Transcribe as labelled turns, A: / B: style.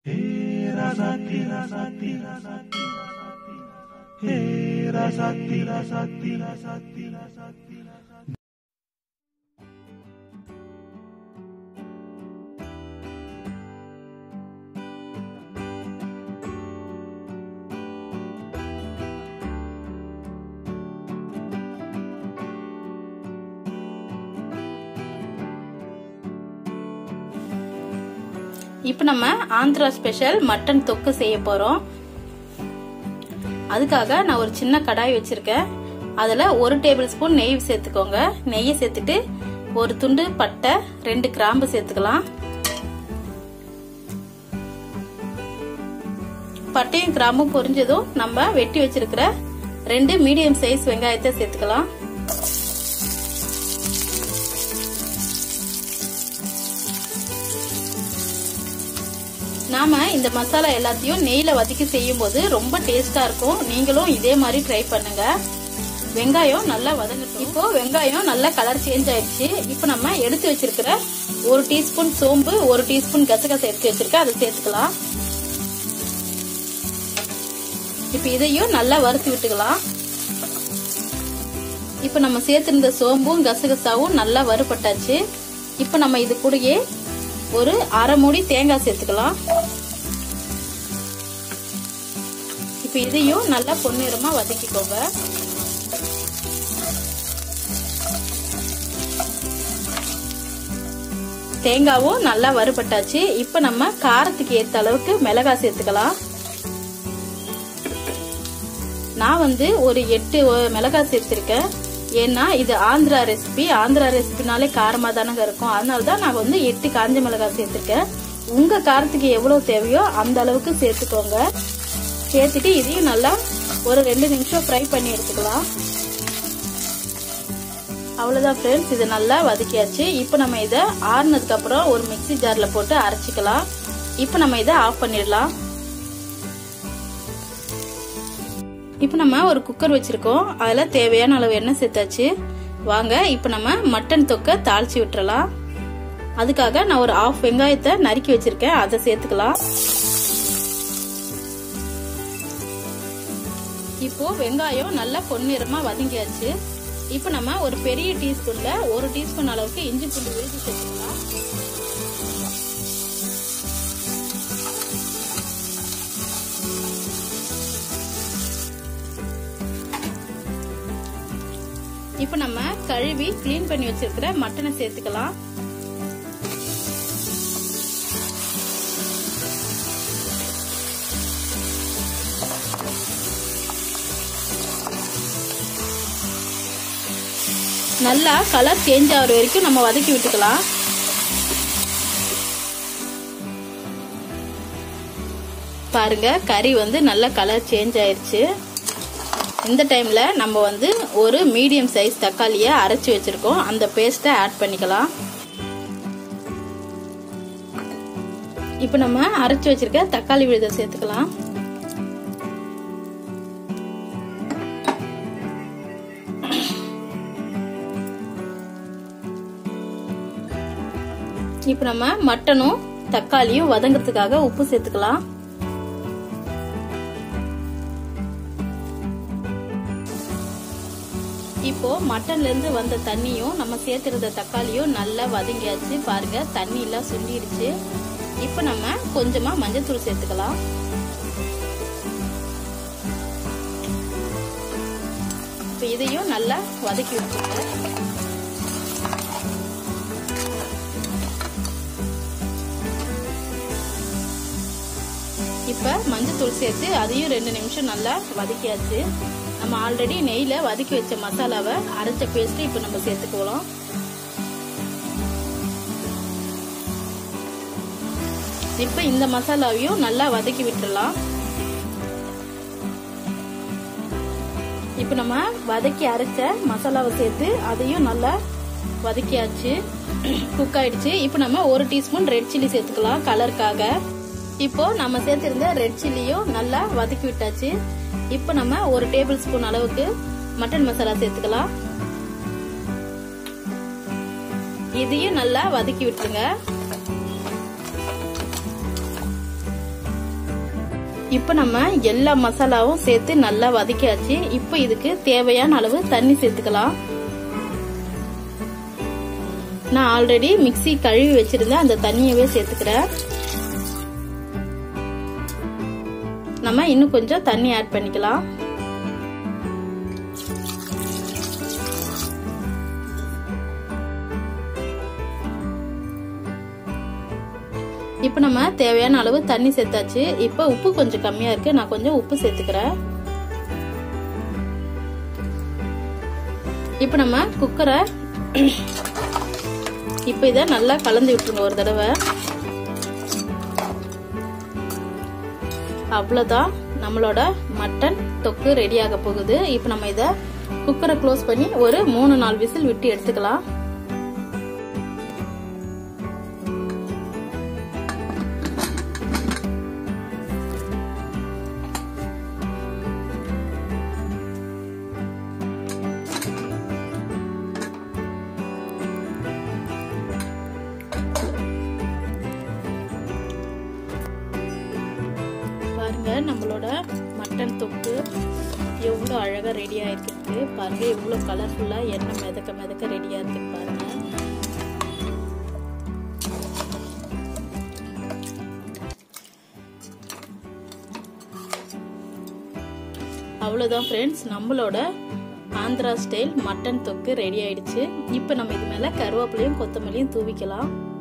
A: rasati rasati rasati Hey rasati rasati rasati rasati
B: இப்போ நம்ம Andhra special mutton தொக்கு செய்ய போறோம் அதுக்காக நான் ஒரு சின்ன கடாய் வச்சிருக்கேன் அதுல ஒரு டேபிள் ஸ்பூன் நெய் சேர்த்துக்கோங்க நெய்யை சேர்த்துட்டு ஒரு துண்டு பட்டை ரெண்டு கிராம்பு சேர்த்துக்கலாம் பட்டையும் கிராம்பும் பொரிஞ்சதும் நம்ம வெட்டி வச்சிருக்கிற ரெண்டு மீடியம் சைஸ் வெங்காயத்தை சேர்த்துக்கலாம் நாம இந்த மசாலா எல்லாத்தையும் நெய்ல வதக்கி செய்யும் போது ரொம்ப டேஸ்டா இருக்கும் நீங்களும் இதே மாதிரி ட்ரை பண்ணுங்க வெங்காயம் நல்லா வதங்கட்டும் இப்போ வெங்காயம் நல்லா கலர் சேஞ்ச் ஆயிடுச்சு இப்போ நம்ம எடுத்து வச்சிருக்கிற ஒரு டீஸ்பூன் சோம்பு ஒரு டீஸ்பூன் கசகசை எடுத்து வச்சிருக்கேன் அதை சேர்த்துக்கலாம் இப்போ இதையும் நல்லா வறுத்து விட்டுக்கலாம் இப்போ நம்ம சேர்த்திருந்த சோம்பும் கசகசாவும் நல்லா வறுபட்டாச்சு இப்போ நம்ம இது கூடயே ஒரு அரை மூடி தேங்காய் சேர்த்துக்கலாம் இப்போ இதையும் நல்லா பொன்னிறமா வதக்கிக்கோங்க தேங்காவும் நல்லா வறுபட்டாச்சு இப்போ நம்ம காரத்துக்கு ஏற்ற அளவுக்கு மிளகாய் சேர்த்துக்கலாம் நான் வந்து ஒரு எட்டு மிளகாய் சேர்த்திருக்கேன் ஏன்னா இது ஆந்திரா ரெசிபி ஆந்திரா ரெசிபினாலே காரமா தானங்க இருக்கும் அதனால தான் நான் வந்து எட்டு காஞ்ச மிளகாய் சேர்த்திருக்கேன் உங்க காரத்துக்கு எவ்வளவு தேவையோ அந்த அளவுக்கு சேர்த்துக்கோங்க சேர்த்துட்டு இதையும் நல்லா ஒரு ரெண்டு நிமிஷம் ஃப்ரை பண்ணி எடுத்துக்கலாம் அவ்வளவுதான் ஃப்ரெண்ட்ஸ் இது நல்லா வதக்கியாச்சு இப்போ நம்ம இதை ஆறுனதுக்கு அப்புறம் ஒரு மிக்சி ஜார்ல போட்டு அரைச்சிக்கலாம் இப்போ நம்ம இதை ஆஃப் பண்ணிடலாம் இப்போ நம்ம ஒரு குக்கர் வச்சிருக்கோம் அதில் தேவையான அளவு எண்ணெய் சேர்த்தாச்சு வாங்க இப்போ நம்ம மட்டன் தொக்கை தாளிச்சு விட்டுறலாம் அதுக்காக நான் ஒரு ஆஃப் வெங்காயத்தை நறுக்கி வச்சிருக்கேன் அதை சேர்த்துக்கலாம் இப்போ வெங்காயம் நல்லா பொன்னிறமா வதங்கியாச்சு இப்போ நம்ம ஒரு பெரிய டீஸ்பூன்ல ஒரு டீஸ்பூன் அளவுக்கு இஞ்சி பூண்டு விழுதி சேர்த்துக்கலாம் இப்போ நம்ம கழுவி கிளீன் பண்ணி வச்சிருக்கிற மட்டனை சேர்த்துக்கலாம் நல்லா கலர் சேஞ்ச் ஆகிற வரைக்கும் நம்ம வதக்கி விட்டுக்கலாம் பாருங்க கறி வந்து நல்ல கலர் சேஞ்ச் ஆயிருச்சு இந்த டைம்ல நம்ம வந்து ஒரு மீடியம் சைஸ் தக்காளியை அரைச்சி வச்சிருக்கோம் அந்த பேஸ்ட்டை ஆட் பண்ணிக்கலாம் இப்போ நம்ம அரைச்சி வச்சிருக்க தக்காளி விழுதை சேர்த்துக்கலாம் இப்போ நம்ம மட்டனும் தக்காளியும் வதங்கிறதுக்காக உப்பு சேர்த்துக்கலாம் இப்போ மட்டன்ல இருந்து வந்த தண்ணியும் நம்ம சேர்த்திருந்த தக்காளியும் நல்லா வதங்கியாச்சு பாருங்க தண்ணி எல்லாம் சுண்டிடுச்சு இப்போ நம்ம கொஞ்சமா மஞ்சத்தூள் சேர்த்துக்கலாம் இப்போ இதையும் நல்லா வதக்கி விட்டுருங்க இப்போ மஞ்சத்தூள் சேர்த்து அதையும் ரெண்டு நிமிஷம் நல்லா வதக்கியாச்சு நம்ம ஆல்ரெடி நெய்ல வதக்கி வச்ச மசாலாவை அரைச்ச பேஸ்ட் இப்போ நம்ம சேர்த்துக்கலாம் இப்போ இந்த மசாலாவையும் நல்லா வதக்கி விட்டுறலாம் இப்போ நம்ம வதக்கி அரைச்ச மசாலாவை சேர்த்து அதையும் நல்லா வதக்கியாச்சு குக் ஆயிடுச்சு இப்போ நம்ம ஒரு டீஸ்பூன் ரெட் சில்லி சேர்த்துக்கலாம் கலருக்காக இப்போ நம்ம சேர்த்திருந்த ரெட் சில்லியும் நல்லா வதக்கி விட்டாச்சு இப்போ நம்ம ஒரு டேபிள் ஸ்பூன் அளவுக்கு மட்டன் மசாலா சேர்த்துக்கலாம் இதையும் நல்லா வதக்கி விட்டுருங்க இப்போ நம்ம எல்லா மசாலாவும் சேர்த்து நல்லா வதக்கியாச்சு இப்போ இதுக்கு தேவையான அளவு தண்ணி சேர்த்துக்கலாம் நான் ஆல்ரெடி மிக்சி கழுவி வச்சிருந்தேன் அந்த தண்ணியவே சேர்த்துக்கிறேன் நம்ம இன்னும் கொஞ்சம் தண்ணி ஆட் பண்ணிக்கலாம் இப்போ நம்ம தேவையான அளவு தண்ணி சேர்த்தாச்சு இப்போ உப்பு கொஞ்சம் கம்மியா இருக்கு நான் கொஞ்சம் உப்பு சேர்த்துக்கிறேன் இப்போ நம்ம குக்கரை இப்போ இதை நல்லா கலந்து விட்டுருங்க ஒரு தடவை அவ்வளோதான் நம்மளோட மட்டன் தொக்கு ரெடி ஆக போகுது இப்போ நம்ம இதை குக்கரை க்ளோஸ் பண்ணி ஒரு மூணு நாலு விசில் விட்டு எடுத்துக்கலாம் பாருங்க நம்மளோட மட்டன் தொக்கு எவ்வளோ அழகாக ரெடி ஆயிருக்கு பாருங்க எவ்வளோ கலர்ஃபுல்லாக எண்ணெய் மிதக்க மிதக்க ரெடியாக இருக்கு பாருங்க அவ்வளோதான் ஃப்ரெண்ட்ஸ் நம்மளோட ஆந்திரா ஸ்டைல் மட்டன் தொக்கு ரெடி ஆயிடுச்சு இப்போ நம்ம இது மேலே கருவேப்பிலையும் கொத்தமல்லியும் தூவிக்கலாம்